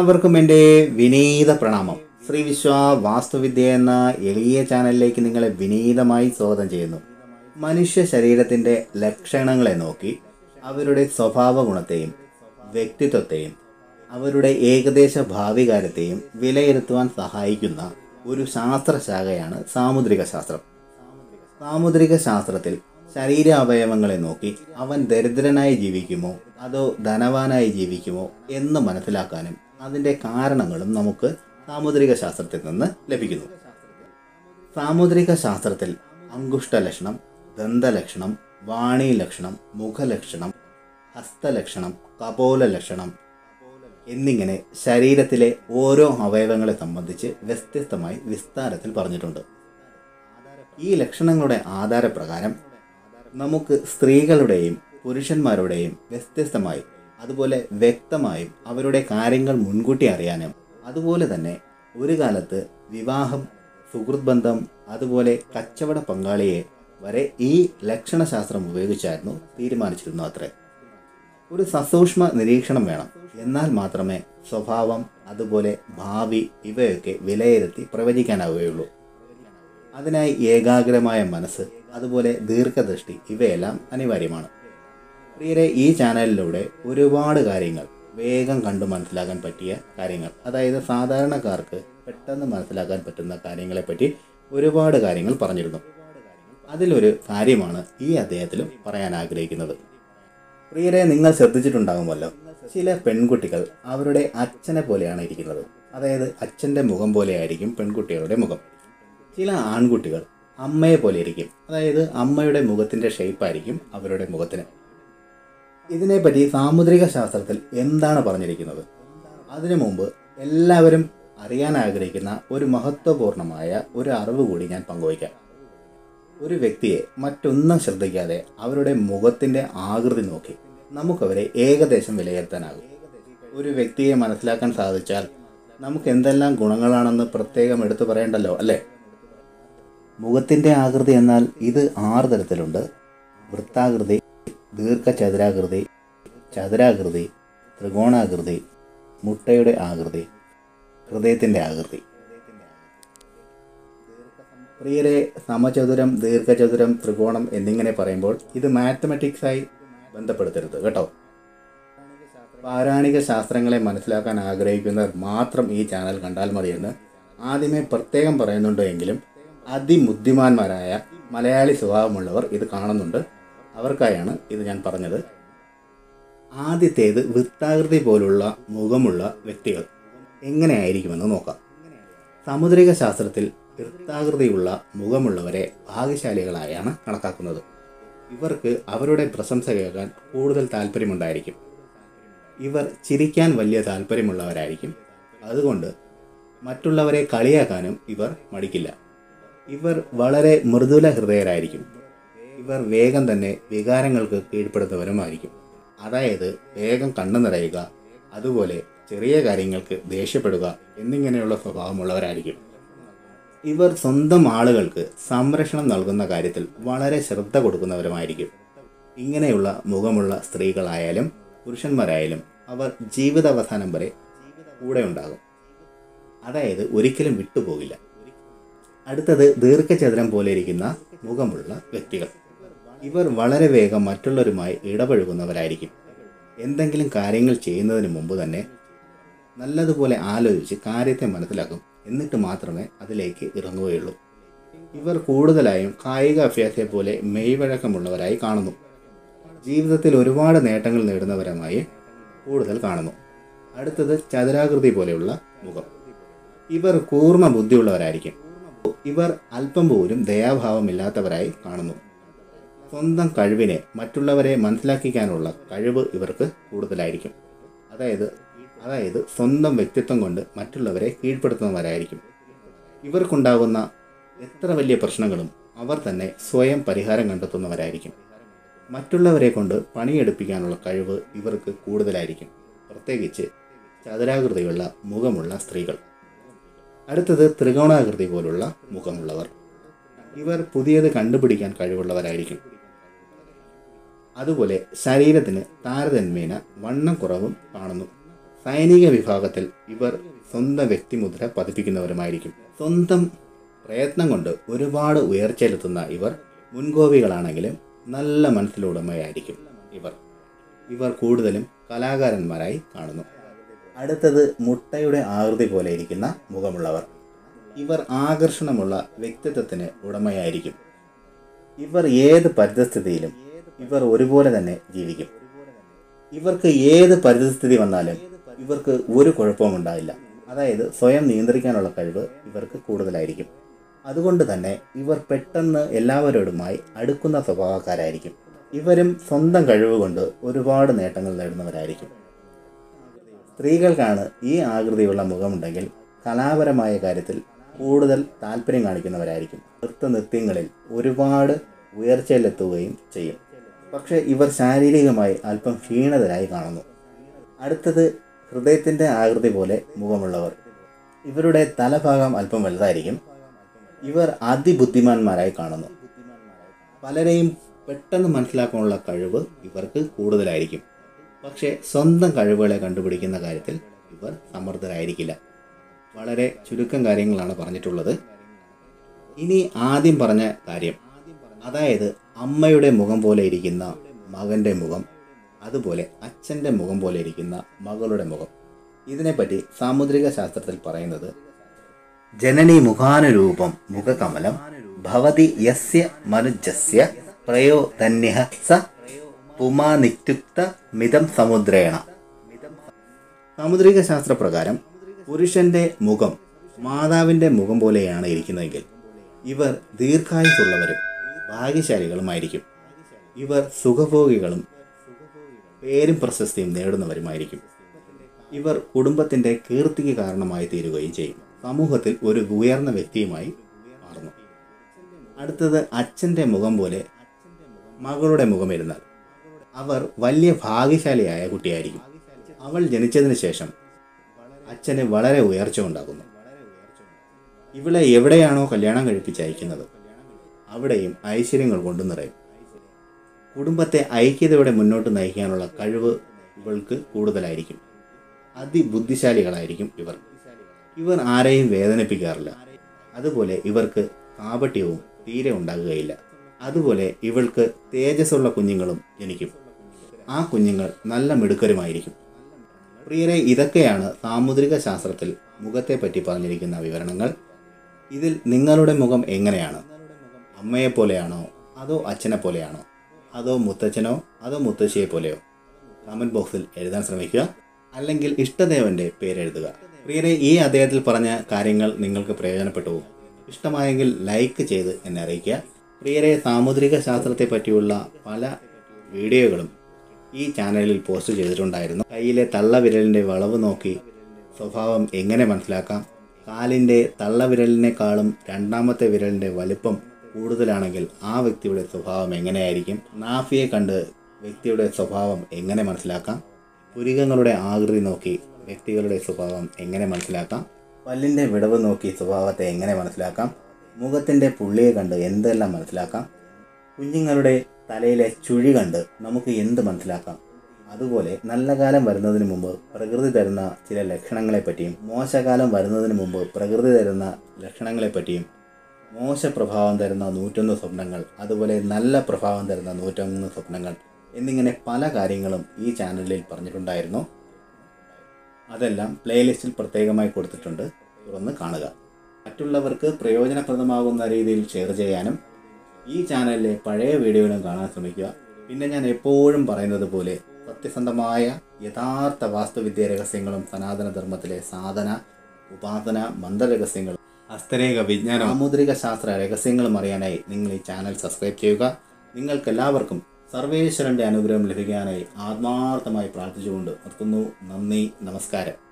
എല്ലാവർക്കും എൻ്റെ വിനീത പ്രണാമം ശ്രീ വിശ്വ വാസ്തുവിദ്യ എന്ന എളിയ ചാനലിലേക്ക് നിങ്ങളെ വിനീതമായി സ്വാഗതം ചെയ്യുന്നു മനുഷ്യ ശരീരത്തിൻ്റെ ലക്ഷണങ്ങളെ നോക്കി അവരുടെ സ്വഭാവ ഗുണത്തെയും വ്യക്തിത്വത്തെയും അവരുടെ ഏകദേശ ഭാവികാലത്തെയും വിലയിരുത്തുവാൻ സഹായിക്കുന്ന ഒരു ശാസ്ത്രശാഖയാണ് സാമുദ്രിക ശാസ്ത്രം സാമുദ്രിക ശാസ്ത്രത്തിൽ ശരീര അവയവങ്ങളെ നോക്കി അവൻ ദരിദ്രനായി ജീവിക്കുമോ അതോ ധനവാനായി ജീവിക്കുമോ എന്ന് മനസ്സിലാക്കാനും അതിൻ്റെ കാരണങ്ങളും നമുക്ക് സാമുദ്രിക ശാസ്ത്രത്തിൽ നിന്ന് ലഭിക്കുന്നു സാമുദ്രിക ശാസ്ത്രത്തിൽ അങ്കുഷ്ട ലക്ഷണം ദന്തലക്ഷണം വാണി ലക്ഷണം മുഖലക്ഷണം ഹസ്തലക്ഷണം കപോല ലക്ഷണം എന്നിങ്ങനെ ശരീരത്തിലെ ഓരോ അവയവങ്ങളെ സംബന്ധിച്ച് വ്യത്യസ്തമായി വിസ്താരത്തിൽ പറഞ്ഞിട്ടുണ്ട് ഈ ലക്ഷണങ്ങളുടെ ആധാരപ്രകാരം നമുക്ക് സ്ത്രീകളുടെയും പുരുഷന്മാരുടെയും വ്യത്യസ്തമായി അതുപോലെ വ്യക്തമായും അവരുടെ കാര്യങ്ങൾ മുൻകൂട്ടി അറിയാനും അതുപോലെ തന്നെ ഒരു കാലത്ത് വിവാഹം സുഹൃത്ത് ബന്ധം അതുപോലെ കച്ചവട പങ്കാളിയെ വരെ ഈ ലക്ഷണശാസ്ത്രം ഉപയോഗിച്ചായിരുന്നു തീരുമാനിച്ചിരുന്നു അത്രേ ഒരു സസൂക്ഷ്മ നിരീക്ഷണം വേണം എന്നാൽ മാത്രമേ സ്വഭാവം അതുപോലെ ഭാവി ഇവയൊക്കെ വിലയിരുത്തി പ്രവചിക്കാനാവുകയുള്ളൂ അതിനായി ഏകാഗ്രമായ മനസ്സ് അതുപോലെ ദീർഘദൃഷ്ടി ഇവയെല്ലാം അനിവാര്യമാണ് പ്രിയരെ ഈ ചാനലിലൂടെ ഒരുപാട് കാര്യങ്ങൾ വേഗം കണ്ടു മനസ്സിലാക്കാൻ പറ്റിയ കാര്യങ്ങൾ അതായത് സാധാരണക്കാർക്ക് പെട്ടെന്ന് മനസ്സിലാക്കാൻ പറ്റുന്ന കാര്യങ്ങളെപ്പറ്റി ഒരുപാട് കാര്യങ്ങൾ പറഞ്ഞിരുന്നു അതിലൊരു കാര്യമാണ് ഈ അദ്ദേഹത്തിലും പറയാൻ ആഗ്രഹിക്കുന്നത് പ്രിയരെ നിങ്ങൾ ശ്രദ്ധിച്ചിട്ടുണ്ടാകുമല്ലോ ചില പെൺകുട്ടികൾ അവരുടെ അച്ഛനെ പോലെയാണ് ഇരിക്കുന്നത് അതായത് അച്ഛൻ്റെ മുഖം പോലെയായിരിക്കും പെൺകുട്ടികളുടെ മുഖം ചില ആൺകുട്ടികൾ അമ്മയെ പോലെ ഇരിക്കും അതായത് അമ്മയുടെ മുഖത്തിൻ്റെ ഷേപ്പായിരിക്കും അവരുടെ മുഖത്തിന് ഇതിനെപ്പറ്റി സാമുദ്രിക ശാസ്ത്രത്തിൽ എന്താണ് പറഞ്ഞിരിക്കുന്നത് അതിനു മുമ്പ് എല്ലാവരും അറിയാൻ ആഗ്രഹിക്കുന്ന ഒരു മഹത്വപൂർണമായ ഒരു അറിവ് കൂടി ഞാൻ പങ്കുവയ്ക്കാം ഒരു വ്യക്തിയെ മറ്റൊന്നും ശ്രദ്ധിക്കാതെ അവരുടെ മുഖത്തിൻ്റെ ആകൃതി നോക്കി നമുക്കവരെ ഏകദേശം വിലയിരുത്താനാകും ഒരു വ്യക്തിയെ മനസ്സിലാക്കാൻ സാധിച്ചാൽ നമുക്ക് എന്തെല്ലാം ഗുണങ്ങളാണെന്ന് പ്രത്യേകം എടുത്തു പറയണ്ടല്ലോ അല്ലേ മുഖത്തിൻ്റെ ആകൃതി എന്നാൽ ഇത് ആറ് തരത്തിലുണ്ട് വൃത്താകൃതി ദീർഘചതുരാകൃതി ചതുരാകൃതി ത്രികോണാകൃതി മുട്ടയുടെ ആകൃതി ഹൃദയത്തിൻ്റെ ആകൃതി പ്രിയരെ സമചതുരം ദീർഘചതുരം ത്രികോണം എന്നിങ്ങനെ പറയുമ്പോൾ ഇത് മാത്തമെറ്റിക്സായി ബന്ധപ്പെടുത്തരുത് കേട്ടോ പൗരാണിക ശാസ്ത്രങ്ങളെ മനസ്സിലാക്കാൻ ആഗ്രഹിക്കുന്നവർ മാത്രം ഈ ചാനൽ കണ്ടാൽ മതിയെന്ന് ആദ്യമേ പ്രത്യേകം പറയുന്നുണ്ട് എങ്കിലും അതിബുദ്ധിമാന്മാരായ മലയാളി സ്വഭാവമുള്ളവർ ഇത് കാണുന്നുണ്ട് അവർക്കായാണ് ഇത് ഞാൻ പറഞ്ഞത് ആദ്യത്തേത് വൃത്താകൃതി പോലുള്ള മുഖമുള്ള വ്യക്തികൾ എങ്ങനെയായിരിക്കുമെന്ന് നോക്കാം സാമുദ്രിക ശാസ്ത്രത്തിൽ വൃത്താകൃതിയുള്ള മുഖമുള്ളവരെ ഭാഗ്യശാലികളായാണ് കണക്കാക്കുന്നത് ഇവർക്ക് അവരുടെ പ്രശംസ കേൾക്കാൻ കൂടുതൽ താല്പര്യമുണ്ടായിരിക്കും ഇവർ ചിരിക്കാൻ വലിയ താല്പര്യമുള്ളവരായിരിക്കും അതുകൊണ്ട് മറ്റുള്ളവരെ കളിയാക്കാനും ഇവർ മടിക്കില്ല ഇവർ വളരെ മൃദുല ഹൃദയരായിരിക്കും ഇവർ വേഗം തന്നെ വികാരങ്ങൾക്ക് കീഴ്പ്പെടുന്നവരുമായിരിക്കും അതായത് വേഗം കണ്ണു നിറയുക അതുപോലെ ചെറിയ കാര്യങ്ങൾക്ക് ദേഷ്യപ്പെടുക എന്നിങ്ങനെയുള്ള സ്വഭാവമുള്ളവരായിരിക്കും ഇവർ സ്വന്തം ആളുകൾക്ക് സംരക്ഷണം നൽകുന്ന കാര്യത്തിൽ വളരെ ശ്രദ്ധ കൊടുക്കുന്നവരുമായിരിക്കും ഇങ്ങനെയുള്ള മുഖമുള്ള സ്ത്രീകളായാലും പുരുഷന്മാരായാലും അവർ ജീവിതാവസാനം വരെ കൂടെ ഉണ്ടാകും അതായത് ഒരിക്കലും വിട്ടുപോകില്ല അടുത്തത് ദീർഘചതുരം പോലെ ഇരിക്കുന്ന മുഖമുള്ള വ്യക്തികൾ ഇവർ വളരെ വേഗം മറ്റുള്ളവരുമായി ഇടപഴകുന്നവരായിരിക്കും എന്തെങ്കിലും കാര്യങ്ങൾ ചെയ്യുന്നതിന് മുമ്പ് തന്നെ നല്ലതുപോലെ ആലോചിച്ച് കാര്യത്തെ മനസ്സിലാക്കും എന്നിട്ട് മാത്രമേ അതിലേക്ക് ഇറങ്ങുകയുള്ളൂ ഇവർ കൂടുതലായും കായിക അഭ്യാസത്തെ പോലെ മെയ്വഴക്കമുള്ളവരായി കാണുന്നു ജീവിതത്തിൽ ഒരുപാട് നേട്ടങ്ങൾ നേടുന്നവരുമായി കൂടുതൽ കാണുന്നു അടുത്തത് ചതുരാകൃതി പോലെയുള്ള മുഖം ഇവർ കൂർമ്മ ബുദ്ധിയുള്ളവരായിരിക്കും ഇവർ അല്പം പോലും ദയാഭാവമില്ലാത്തവരായി കാണുന്നു സ്വന്തം കഴിവിനെ മറ്റുള്ളവരെ മനസ്സിലാക്കിക്കാനുള്ള കഴിവ് ഇവർക്ക് കൂടുതലായിരിക്കും അതായത് അതായത് സ്വന്തം വ്യക്തിത്വം കൊണ്ട് മറ്റുള്ളവരെ കീഴ്പ്പെടുത്തുന്നവരായിരിക്കും ഇവർക്കുണ്ടാകുന്ന എത്ര വലിയ പ്രശ്നങ്ങളും അവർ തന്നെ സ്വയം പരിഹാരം കണ്ടെത്തുന്നവരായിരിക്കും മറ്റുള്ളവരെ കൊണ്ട് പണിയെടുപ്പിക്കാനുള്ള കഴിവ് ഇവർക്ക് കൂടുതലായിരിക്കും പ്രത്യേകിച്ച് ചതുരാകൃതിയുള്ള മുഖമുള്ള സ്ത്രീകൾ അടുത്തത് ത്രികോണാകൃതി പോലുള്ള മുഖമുള്ളവർ ഇവർ പുതിയത് കണ്ടുപിടിക്കാൻ കഴിവുള്ളവരായിരിക്കും അതുപോലെ ശരീരത്തിന് താരതമ്യേന വണ്ണം കുറവും കാണുന്നു സൈനിക വിഭാഗത്തിൽ ഇവർ സ്വന്തം വ്യക്തിമുദ്ര പതിപ്പിക്കുന്നവരുമായിരിക്കും സ്വന്തം പ്രയത്നം കൊണ്ട് ഒരുപാട് ഉയർച്ചയിലെത്തുന്ന ഇവർ മുൻകോപികളാണെങ്കിലും നല്ല മനസ്സിലുടമയായിരിക്കും ഇവർ ഇവർ കൂടുതലും കലാകാരന്മാരായി കാണുന്നു അടുത്തത് മുട്ടയുടെ ആകൃതി പോലെ ഇരിക്കുന്ന മുഖമുള്ളവർ ഇവർ ആകർഷണമുള്ള വ്യക്തിത്വത്തിന് ഉടമയായിരിക്കും ഇവർ ഏത് പരിതസ്ഥിതിയിലും ഇവർ ഒരുപോലെ തന്നെ ജീവിക്കും ഇവർക്ക് ഏത് പരിതസ്ഥിതി വന്നാലും ഇവർക്ക് ഒരു കുഴപ്പവും ഉണ്ടാവില്ല അതായത് സ്വയം നിയന്ത്രിക്കാനുള്ള കഴിവ് ഇവർക്ക് കൂടുതലായിരിക്കും അതുകൊണ്ട് തന്നെ ഇവർ പെട്ടെന്ന് എല്ലാവരോടുമായി അടുക്കുന്ന സ്വഭാവക്കാരായിരിക്കും ഇവരും സ്വന്തം കഴിവ് കൊണ്ട് ഒരുപാട് നേട്ടങ്ങൾ നേടുന്നവരായിരിക്കും സ്ത്രീകൾക്കാണ് ഈ ആകൃതിയുള്ള മുഖമുണ്ടെങ്കിൽ കലാപരമായ കാര്യത്തിൽ കൂടുതൽ താല്പര്യം കാണിക്കുന്നവരായിരിക്കും നൃത്തനൃത്യങ്ങളിൽ ഒരുപാട് ഉയർച്ചയിലെത്തുകയും ചെയ്യും പക്ഷേ ഇവർ ശാരീരികമായി അല്പം ക്ഷീണിതരായി കാണുന്നു അടുത്തത് ഹൃദയത്തിൻ്റെ ആകൃതി പോലെ മുഖമുള്ളവർ ഇവരുടെ തലഭാഗം അല്പം വലുതായിരിക്കും ഇവർ അതിബുദ്ധിമാന്മാരായി കാണുന്നു പലരെയും പെട്ടെന്ന് മനസ്സിലാക്കാനുള്ള കഴിവ് ഇവർക്ക് കൂടുതലായിരിക്കും പക്ഷേ സ്വന്തം കഴിവുകളെ കണ്ടുപിടിക്കുന്ന കാര്യത്തിൽ ഇവർ സമർത്ഥരായിരിക്കില്ല വളരെ ചുരുക്കം കാര്യങ്ങളാണ് പറഞ്ഞിട്ടുള്ളത് ഇനി ആദ്യം പറഞ്ഞ കാര്യം അതായത് അമ്മയുടെ മുഖം പോലെ ഇരിക്കുന്ന മകൻ്റെ മുഖം അതുപോലെ അച്ഛൻ്റെ മുഖം പോലെ ഇരിക്കുന്ന മകളുടെ മുഖം ഇതിനെപ്പറ്റി സാമുദ്രിക ശാസ്ത്രത്തിൽ പറയുന്നത് ജനനി മുഖാനുരൂപം മുഖകമലം ഭവതി യസ്യ മനുജസ്യ പ്രയോ ധന്യ സ പുമാനിത്യുക്ത മിതം സമുദ്രേണ സാമുദ്രിക ശാസ്ത്രപ്രകാരം പുരുഷന്റെ മുഖം മാതാവിന്റെ മുഖം പോലെയാണ് ഇരിക്കുന്നതെങ്കിൽ ഇവർ ദീർഘായുസുള്ളവരും ഭാഗ്യശാലികളുമായിരിക്കും ഇവർ സുഖഭോഗികളും പേരും പ്രശസ്തിയും നേടുന്നവരുമായിരിക്കും ഇവർ കുടുംബത്തിന്റെ കീർത്തിക്ക് കാരണമായി തീരുകയും ചെയ്യും സമൂഹത്തിൽ ഒരു ഉയർന്ന വ്യക്തിയുമായി മാറുന്നു അടുത്തത് അച്ഛന്റെ മുഖം പോലെ മകളുടെ മുഖം ഇരുന്നാൽ അവർ വലിയ ഭാഗ്യശാലിയായ കുട്ടിയായിരിക്കും അവൾ ജനിച്ചതിന് ശേഷം അച്ഛന് വളരെ ഉയർച്ച ഉണ്ടാകുന്നു ഇവളെ എവിടെയാണോ കല്യാണം കഴിപ്പിച്ച് അയക്കുന്നത് അവിടെയും ഐശ്വര്യങ്ങൾ കൊണ്ടു നിറയും കുടുംബത്തെ ഐക്യതയോടെ മുന്നോട്ട് നയിക്കാനുള്ള കഴിവ് ഇവൾക്ക് കൂടുതലായിരിക്കും അതിബുദ്ധിശാലികളായിരിക്കും ഇവർ ഇവർ ആരെയും വേദനിപ്പിക്കാറില്ല അതുപോലെ ഇവർക്ക് കാപട്യവും തീരെ ഉണ്ടാകുകയില്ല അതുപോലെ ഇവൾക്ക് തേജസ്സുള്ള കുഞ്ഞുങ്ങളും ജനിക്കും ആ കുഞ്ഞുങ്ങൾ നല്ല മിടുക്കരുമായിരിക്കും പ്രിയരെ ഇതൊക്കെയാണ് സാമുദ്രിക ശാസ്ത്രത്തിൽ മുഖത്തെ പറ്റി പറഞ്ഞിരിക്കുന്ന വിവരണങ്ങൾ ഇതിൽ നിങ്ങളുടെ മുഖം എങ്ങനെയാണ് അമ്മയെ പോലെയാണോ അതോ അച്ഛനെ പോലെയാണോ അതോ മുത്തച്ഛനോ അതോ മുത്തശ്ശിയെ പോലെയോ കമൻറ്റ് ബോക്സിൽ എഴുതാൻ ശ്രമിക്കുക അല്ലെങ്കിൽ ഇഷ്ടദേവന്റെ പേരെഴുതുക പ്രിയരെ ഈ അദ്ദേഹത്തിൽ പറഞ്ഞ കാര്യങ്ങൾ നിങ്ങൾക്ക് പ്രയോജനപ്പെട്ടു ഇഷ്ടമായെങ്കിൽ ലൈക്ക് ചെയ്ത് എന്നെ അറിയിക്കുക പ്രിയരെ സാമുദ്രിക ശാസ്ത്രത്തെ പറ്റിയുള്ള പല വീഡിയോകളും ഈ ചാനലിൽ പോസ്റ്റ് ചെയ്തിട്ടുണ്ടായിരുന്നു കയ്യിലെ തള്ളവിരലിൻ്റെ വളവ് നോക്കി സ്വഭാവം എങ്ങനെ മനസ്സിലാക്കാം കാലിൻ്റെ തള്ളവിരലിനേക്കാളും രണ്ടാമത്തെ വിരലിൻ്റെ വലിപ്പം കൂടുതലാണെങ്കിൽ ആ വ്യക്തിയുടെ സ്വഭാവം എങ്ങനെയായിരിക്കും നാഫിയെ കണ്ട് വ്യക്തിയുടെ സ്വഭാവം എങ്ങനെ മനസ്സിലാക്കാം പുരികങ്ങളുടെ ആകൃതി നോക്കി വ്യക്തികളുടെ സ്വഭാവം എങ്ങനെ മനസ്സിലാക്കാം പല്ലിൻ്റെ വിടവ് നോക്കി സ്വഭാവത്തെ എങ്ങനെ മനസ്സിലാക്കാം മുഖത്തിൻ്റെ പുള്ളിയെ കണ്ട് എന്തെല്ലാം മനസ്സിലാക്കാം കുഞ്ഞുങ്ങളുടെ തലയിലെ ചുഴി കണ്ട് നമുക്ക് എന്ത് മനസ്സിലാക്കാം അതുപോലെ നല്ല കാലം വരുന്നതിന് മുമ്പ് പ്രകൃതി തരുന്ന ചില ലക്ഷണങ്ങളെപ്പറ്റിയും മോശകാലം വരുന്നതിന് മുമ്പ് പ്രകൃതി തരുന്ന ലക്ഷണങ്ങളെപ്പറ്റിയും മോശ പ്രഭാവം തരുന്ന നൂറ്റൊന്ന് സ്വപ്നങ്ങൾ അതുപോലെ നല്ല പ്രഭാവം തരുന്ന നൂറ്റൊന്ന് സ്വപ്നങ്ങൾ എന്നിങ്ങനെ പല കാര്യങ്ങളും ഈ ചാനലിൽ പറഞ്ഞിട്ടുണ്ടായിരുന്നു അതെല്ലാം പ്ലേലിസ്റ്റിൽ പ്രത്യേകമായി കൊടുത്തിട്ടുണ്ട് തുറന്ന് കാണുക മറ്റുള്ളവർക്ക് പ്രയോജനപ്രദമാകുന്ന രീതിയിൽ ഷെയർ ചെയ്യാനും ഈ ചാനലിലെ പഴയ വീഡിയോകളും കാണാൻ ശ്രമിക്കുക പിന്നെ ഞാൻ എപ്പോഴും പറയുന്നത് പോലെ സത്യസന്ധമായ യഥാർത്ഥ വാസ്തുവിദ്യ രഹസ്യങ്ങളും സനാതന ധർമ്മത്തിലെ സാധന ഉപാസന മന്ത്രരഹസ്യങ്ങളും ഹസ്തരേഖ വിജ്ഞാന സാമുദ്രിക ശാസ്ത്ര രഹസ്യങ്ങളും അറിയാനായി നിങ്ങൾ ഈ ചാനൽ സബ്സ്ക്രൈബ് ചെയ്യുക നിങ്ങൾക്കെല്ലാവർക്കും സർവേശ്വരന്റെ അനുഗ്രഹം ലഭിക്കാനായി ആത്മാർത്ഥമായി പ്രാർത്ഥിച്ചുകൊണ്ട് നിർത്തുന്നു നന്ദി നമസ്കാരം